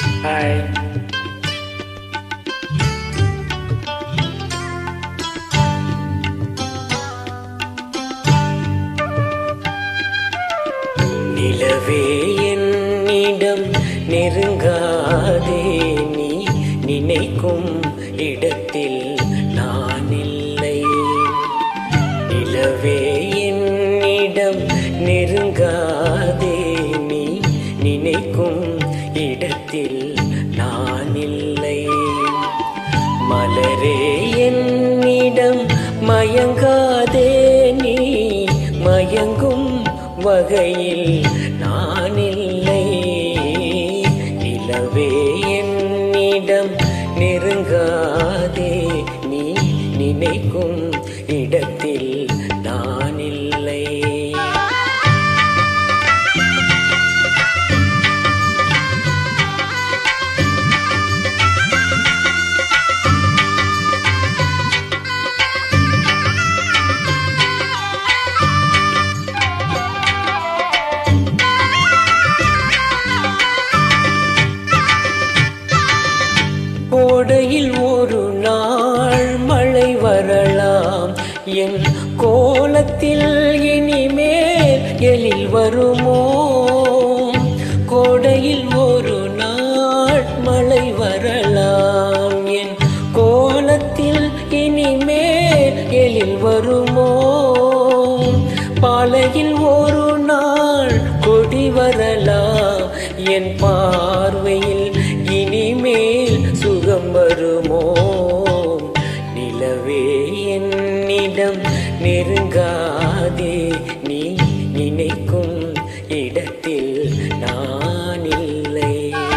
hi நிலவே என்னிடம் நெருங்காதே நீ நினைக்கும் இடத்தில் நான் இல்லை நிலவே என்னிடம் நெருங்காதே நீ நினைக்கும் இடத்தில் நான் இல்லை மலரே என்னிடம் மயங்காதே நீ மயங்கும் வகையில் நான் இல்லை நிலவே என்னிடம் நெருங்காதே நீ நினைக்கும் இடத்தில் நான் இல்லை கோடையில் ஒரு நாள் மழை வரலாம் என் கோலத்தில் இனிமேல் எழில் வருமோ கோடையில் ஒரு நாள் மழை வரலாம் என் கோலத்தில் இனிமேல் எழில் வருமோ பாலையில் ஒரு நாள் கொடி வரலாம் என் பார்வையில் இனிமேல் சுகம் வருமோ நிலவே என்னிடம் நெருங்காதே நீ நினைக்கும் இடத்தில் நான் இல்லை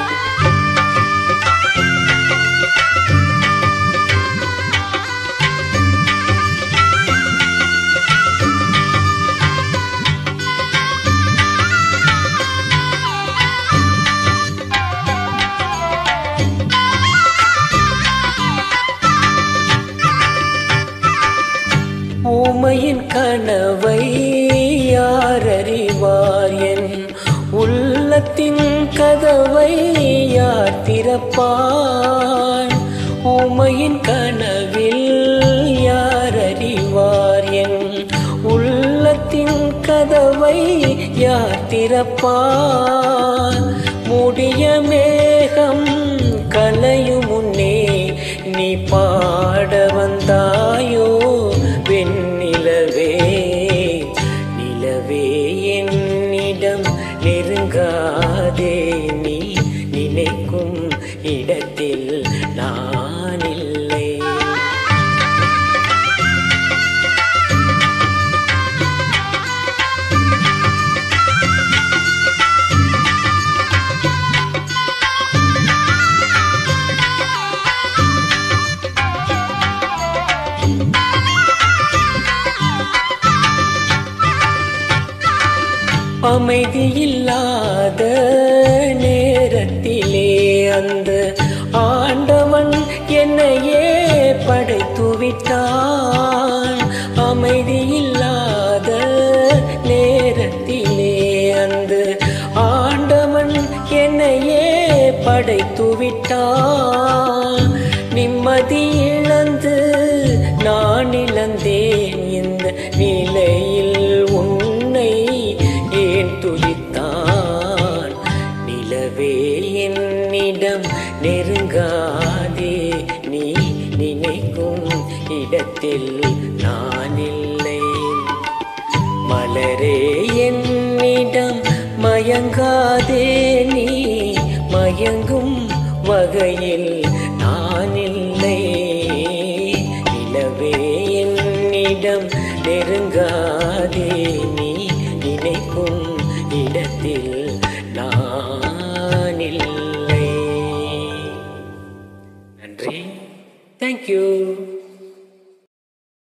ஊமையின் கனவை யார் அறிவார் என் உள்ளத்தின் கதவை யார் திறப்பான் ஊமையின் கனவில் யார் அறிவார் என் உள்ளத்தின் கதவை யார் திறப்பான் முடிய மேகம் கலையும் முன்னே நீ பாட வந்தாயோ வெண்ணிலவே நிலவே என்னிடம் நெருங்காதே நீ நினைக்கும் இடத்தில் நான் இல்லை அமைதியில்லாத நேரத்திலே அந்த ஆண்டவன் என்னையே படைத்து விட்டான் அமைதியில்லாத நேரத்திலே அந்த ஆண்டவன் என்னையே படைத்து விட்டான் நிம்மதி இழந்து நான் இழந்தேன் இந்த நிலையில் உன்னை ஏன் துதித்தான் நிலவே என்னிடம் நெருங்காதே நீ நினைக்கும் இடத்தில் நான் இல்லை மலரே என்னிடம் மயங்காதே நீ மயங்கும் வகையில் நான் இல்லை நிலவே என்னிடம் நெருங்காதே நீ நினைக்கும் இடத்தில் நான் இல்லை நன்றி தேங்க்யூ